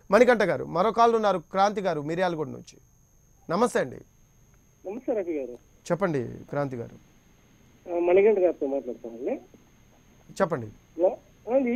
మణికంఠ గారు మరో కాల్ ఉన్నారు క్రాంతి గారు మిర్యాలగూడ నుంచి నమస్తే అండి నమస్తే రవి గారు చెప్పండి క్రాంతి గారు ఆ, మణికంఠ గారితో మాట్లాడుతానండి చెప్పండి హలో. అది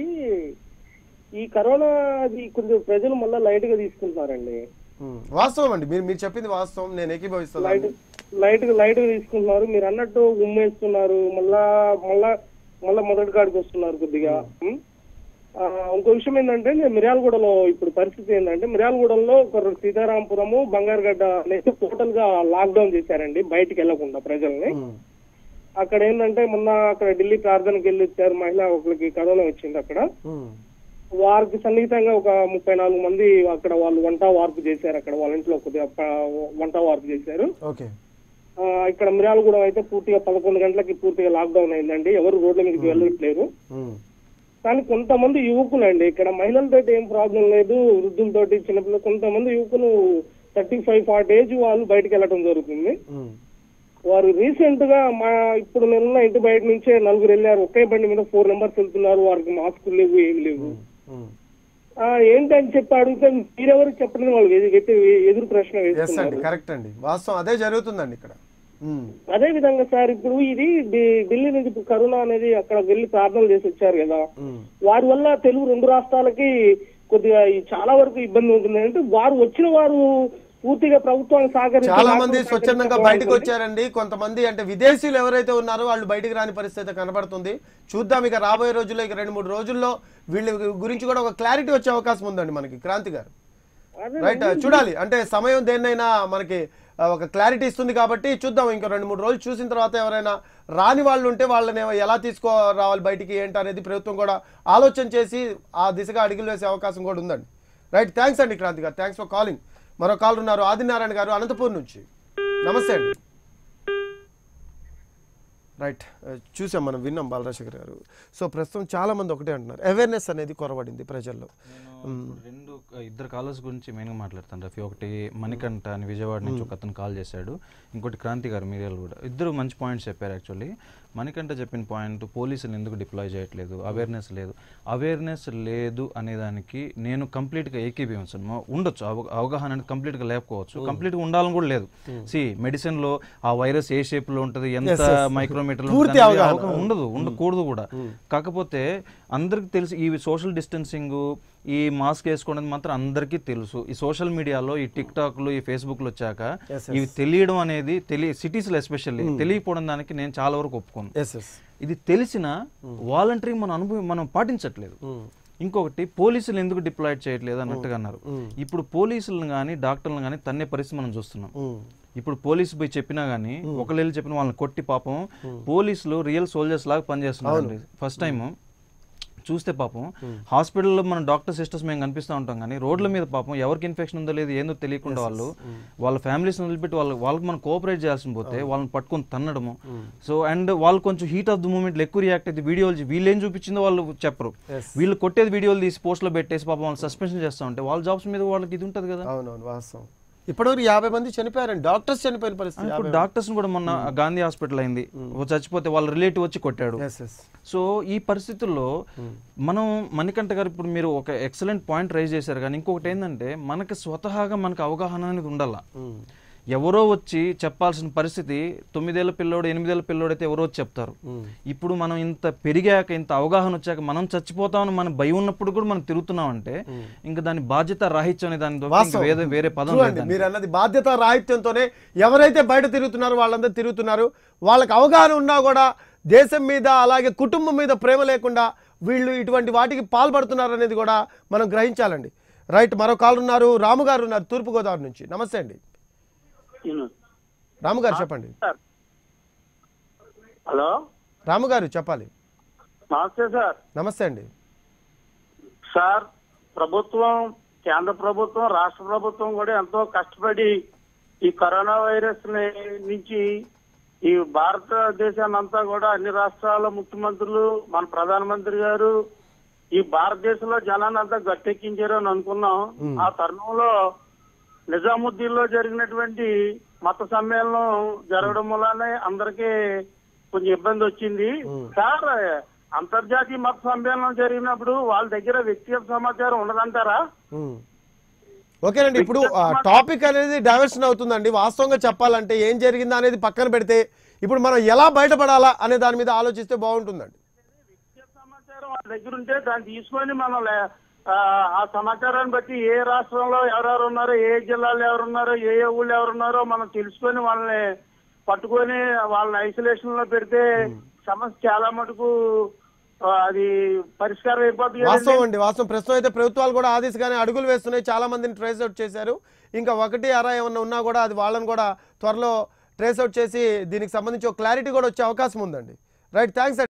ఈ కరోనా అది కొంచెం ప్రజలు మళ్ళీ లైట్ గా తీసుకుంటున్నారండి ఉమ్, వాస్తవం అండి మీరు మీరు చెప్పింది వాస్తవం నేను లైట్ ఏకీభవిస్తాను లైట్ గా లైట్ గా తీసుకుంటున్నారు మీరు అన్నట్టు ఉమ్మేస్తున్నారు మళ్ళా మళ్ళా మళ్ళా మొదటి కాడికి వస్తున్నారు కొద్దిగా ఉం? ఆ, ఇంకో విషయం ఏంటంటే నేను మిర్యాలగూడలో ఇప్పుడు పరిస్థితి ఏంటంటే మిర్యాలగూడలో ఒక సీతారాంపురము బంగారుగడ్డ అనేది టోటల్ గా లాక్డౌన్ చేశారండి బయటికి వెళ్లకుండా ప్రజల్ని ఉమ్, అక్కడ ఏంటంటే మొన్న అక్కడ ఢిల్లీ ప్రార్థనకి వెళ్ళి వచ్చారు మహిళ ఒకరికి కరోనా వచ్చింది అక్కడ ఉమ్, వారికి సన్నిహితంగా ఒక ముప్పై నాలుగు మంది అక్కడ వాళ్ళు వంట వార్పు చేశారు అక్కడ వాళ్ళ ఇంట్లో కొద్దిగా ప- వంట వార్పు చేశారు ఓకే ఆ, ఇక్కడ మిర్యాలగూడెం అయితే పూర్తిగా పదకొండు గంటలకి పూర్తిగా లాక్డౌన్ అయిందండి ఎవరు రోడ్ల మీదకి వెళ్ళట్లేరు ఉమ్, కానీ కొంతమంది యువకులు అండి ఇక్కడ మహిళలతో ఏం ప్రాబ్లం లేదు వృద్ధులతోటి చిన్నపిల్లలు కొంతమంది యువకులు థర్టీ ఫైవ్ ఫార్టీ ఏజ్ వాళ్ళు బయటకు వెళ్ళడం జరుగుతుంది ఉమ్, వారు రీసెంట్ గా మా ఇప్పుడు నేనున్న ఇంటి బయట నుంచే నలుగురు వెళ్ళారు ఒకే బండి మీద ఫోర్ మెంబర్స్ వెళ్తున్నారు వారికి మాస్కులు లేవు ఏమి లేవు ఉమ్. ఆ, ఏంటని చెప్పి అడిగితే మీరెవరు చెప్పండి వాళ్ళు ఎదు- ఎదు- ఎదురు ప్రశ్న ఎస్ అండి వేస్తున్నారు కరెక్ట్ అండి వాస్తవం అదే జరుగుతుందండి ఇక్కడ ఉమ్, అదే విధంగా సార్ ఇప్పుడు ఇది ఢి- ఢిల్లీ నుంచి ఇప్పుడు కరోనా అనేది అక్కడ వెళ్ళి ప్రార్థనలు చేసి వచ్చారు కదా ఉమ్, వారి వల్ల తెలుగు రెండు రాష్ట్రాలకి కొద్దిగా ఈ చాలా వరకు ఇబ్బంది ఉంటుంది అంటే వారు వచ్చిన వారు పూర్తిగా ప్రభుత్వానికి సహకరించి చాలా మంది రాష్ట్రం స్వచ్ఛందంగా సహకరించడం బయటకు బాగుంటుంది. వచ్చారండి కొంతమంది అంటే విదేశీయులు ఎవరైతే ఉన్నారో వాళ్ళు బయటికి రాని పరిస్థితి కనబడుతుంది చూద్దాం ఇక రాబోయే రోజుల్లో ఇక రెండు మూడు రోజుల్లో వీళ్ళ గురించి కూడా ఒక క్లారిటీ వచ్చే అవకాశం ఉందండి మనకి క్రాంతి గారు అదే రైట్ చూడాలి అంటే సమయం దేన్నైనా మనకి ఆ, ఒక క్లారిటీ ఇస్తుంది కాబట్టి చూద్దాం ఇంకో రెండు మూడు రోజులు చూసిన తర్వాత ఎవరైనా రాని వాళ్ళు ఉంటే వాళ్ళని ఎలా తీసుకో రావాలి బయటికి ఏంటి అనేది ప్రభుత్వం కూడా ఆలోచన చేసి ఆ దిశగా అడుగులు వేసే అవకాశం కూడా ఉందండి రైట్ థ్యాంక్స్ అండి Kranti garu thanks for calling మరో కాల్ ఉన్నారు ఆదినారాయణ గారు అనంతపూర్ నుంచి నమస్తే అండి రైట్ చూసాం మనం విన్నాం బాలరాజశేఖర్ గారు సో ప్రస్తుతం చాలా మంది ఒకటే అంటున్నారు అవేర్నెస్ అనేది కొరబడింది ప్రజల్లో నేను ఇప్పుడు రెండు ఇద్దరు కాలర్స్ గురించి మెయిన్గా మాట్లాడతాను రఫీ ఒకటి మణికంఠ అని విజయవాడ నుంచి ఒక అతను కాల్ చేశాడు ఇంకోటి క్రాంతి గారు మీడియాలు కూడా ఇద్దరు మంచి పాయింట్స్ చెప్పారు యాక్చువల్లీ మణికంఠ చెప్పిన పాయింట్ పోలీసులు ఎందుకు డిప్లాయ్ చేయట్లేదు అవేర్నెస్ లేదు అవేర్నెస్ లేదు అనేదానికి నేను కంప్లీట్గా ఏకీభవించను మా- ఉండొచ్చు అవ- అవగాహన అనేది కంప్లీట్గా లేకపోవచ్చు కంప్లీట్గా ఉండాలని కూడా లేదు సి మెడిసిన్లో ఆ వైరస్ ఏ షేప్లో ఉంటుంది ఎంత మైక్రోమీటర్ పూర్తి అవగాహన. ఉండదు ఉండకూడదు కూడా కాకపోతే అందరికి తెలుసు ఈ సోషల్ డిస్టెన్సింగ్ ఈ మాస్క్ వేసుకోవడం మాత్రం అందరికీ తెలుసు ఈ సోషల్ మీడియాలో ఈ టిక్ టాక్లు ఈ ఫేస్బుక్లు వచ్చాక Yes, ఇవి తెలియడం అనేది తెలియ సిటీస్లో ఎస్పెషల్లీ తెలియకపోవడం దానికి నేను చాలా వరకు ఒప్పుకోను ఎస్ ఎస్ ఇది తెలిసిన వాలంటరీ మన అనుభవం మనం పాటించట్లేదు ఇంకొకటి పోలీసులు ఎందుకు డిప్లాయిడ్ చేయట్లేదు అన్నట్టుగా అన్నారు ఇప్పుడు పోలీసులను కానీ డాక్టర్లను కానీ తన్నే పరిస్థితి మనం చూస్తున్నాం ఇప్పుడు పోలీసు పోయి చెప్పినా గానీ ఒకళ్ళు వెళ్ళి చెప్పిన వాళ్ళని కొట్టి పాపం పోలీసులు రియల్ సోల్జర్స్ లాగా పనిచేస్తున్నారు ఫస్ట్ టైం చూస్తే పాపం హాస్పిటల్లో మన డాక్టర్ సిస్టర్స్ మేము కనిపిస్తూ ఉంటాం కానీ రోడ్ల మీద పాపం ఎవరికి ఇన్ఫెక్షన్ ఉందో లేదు ఏందో తెలియకుండా వాళ్ళు వాళ్ళ ఫ్యామిలీస్ వదిలిపెట్టి వాళ్ళు వాళ్ళకి మనం కోఆపరేట్ చేయాల్సి పోతే వాళ్ళని పట్టుకొని తన్నడము సో అండ్ వాళ్ళు కొంచెం హీట్ ఆఫ్ ద మూమెంట్ ఎక్కువ రియాక్ట్ అయితే వీడియోలు వీళ్ళు ఏం చూపించిందో వాళ్ళు చెప్పరు వీళ్ళు కొట్టేది వీడియోలు తీసి పోస్ట్లో పెట్టేసి పాపం వాళ్ళు సస్పెన్షన్ చేస్తూ ఉంటే వాళ్ళ జాబ్స్ మీద వాళ్ళకి ఇది ఉంటుంది కదా అవునవును వాస్తవం ఇప్పటివరకు యాభై మంది చనిపోయారండి డాక్టర్స్ చనిపోయిన పరిస్థితి ఇప్పుడు డాక్టర్స్ కూడా మొన్న గాంధీ హాస్పిటల్ అయింది ఓ చచ్చిపోతే వాళ్ళ రిలేటివ్ వచ్చి కొట్టాడు ఎస్ ఎస్ సో ఈ పరిస్థితుల్లో మనం మణికంఠ గారు ఇప్పుడు మీరు ఒక ఎక్సలెంట్ పాయింట్ రైజ్ చేశారు కానీ ఇంకొకటి ఏంటంటే మనకి స్వతహాగా మనకు అవగాహన అనేది ఉండాల ఎవరో వచ్చి చెప్పాల్సిన పరిస్థితి తొమ్మిదేళ్ల పిల్లోడు ఎనిమిదేళ్ల పిల్లోడు అయితే ఎవరో వచ్చి చెప్తారు ఇప్పుడు మనం ఇంత పెరిగాక ఇంత అవగాహన వచ్చాక మనం చచ్చిపోతామని మన భయం ఉన్నప్పుడు కూడా మనం తిరుగుతున్నాం అంటే ఇంకా దాని బాధ్యత రాహిత్యం అనే దాని ద్వారా ఇంకా వేరే వేరే పదం True లేదు అండి దానికి. మీరు అన్నది బాధ్యత రాహిత్యంతోనే ఎవరైతే బయట తిరుగుతున్నారో వాళ్ళందరూ తిరుగుతున్నారు వాళ్ళకి అవగాహన ఉన్నా కూడా దేశం మీద అలాగే కుటుంబం మీద ప్రేమ లేకుండా వీళ్ళు ఇటువంటి వాటికి పాల్పడుతున్నారు అనేది కూడా మనం గ్రహించాలండి రైట్ మరో కాల్ ఉన్నారు రాము గారు ఉన్నారు తూర్పుగోదావరి నుంచి నమస్తే అండి రాము గారు చెప్పండి హలో రాము గారు చెప్పాలి నమస్తే సార్ నమస్తే అండి సార్ ప్రభుత్వం కేంద్ర ప్రభుత్వం రాష్ట్ర ప్రభుత్వం కూడా ఎంతో కష్టపడి ఈ కరోనా వైరస్ ని- నుంచి ఈ భారతదేశాన్ని అంతా కూడా అన్ని రాష్ట్రాల ముఖ్యమంత్రులు మన ప్రధానమంత్రి గారు ఈ భారతదేశంలో జనాన్ని అంతా గట్టెక్కించారు అని అనుకున్నాం ఆ తరుణంలో నిజాముద్దీన్ లో జరిగినటువంటి మత సమ్మేళనం జరగడం వల్లనే అందరికీ కొంచెం ఇబ్బంది వచ్చింది సార్ అంతర్జాతీయ మత సమ్మేళనం జరిగినప్పుడు వాళ్ళ దగ్గర వ్యక్తిగత సమాచారం ఉండదంటారా ఉమ్. ఓకేనండి ఇప్పుడు టాపిక్ అనేది డైవర్షన్ అవుతుందండి వాస్తవంగా చెప్పాలంటే ఏం జరిగిందా అనేది పక్కన పెడితే ఇప్పుడు మనం ఎలా బయటపడాలా అనే దాని మీద ఆలోచిస్తే బాగుంటుందండి వ్యక్తిగత సమాచారం వాళ్ళ దగ్గర ఉంటే దాన్ని తీసుకొని మనం లే- ఆ, ఆ సమాచారాన్ని బట్టి ఏ రాష్ట్రంలో ఎవరెవరు ఉన్నారో ఏ జిల్లాలో ఎవరున్నారో ఏ ఏ ఊళ్ళో ఎవరున్నారో మనం తెలుసుకొని వాళ్ళని పట్టుకొని వాళ్ళని ఐసోలేషన్ లో పెడితే సమస్య చాలా మటుకు ఆ, అది పరిష్కారం అయిపోతుంది కదండి. వాస్తవం అండి వాస్తవం ప్రస్తుతం అయితే ప్రభుత్వాలు కూడా ఆ దిశగానే అడుగులు వేస్తున్నాయి చాలా మందిని ట్రేస్ అవుట్ చేశారు ఇంకా ఒకటి అరా ఏమన్నా ఉన్నా కూడా అది వాళ్ళని కూడా త్వరలో ట్రేస్ అవుట్ చేసి దీనికి సంబంధించి ఒక క్లారిటీ కూడా వచ్చే అవకాశం ఉందండి రైట్ థ్యాంక్స్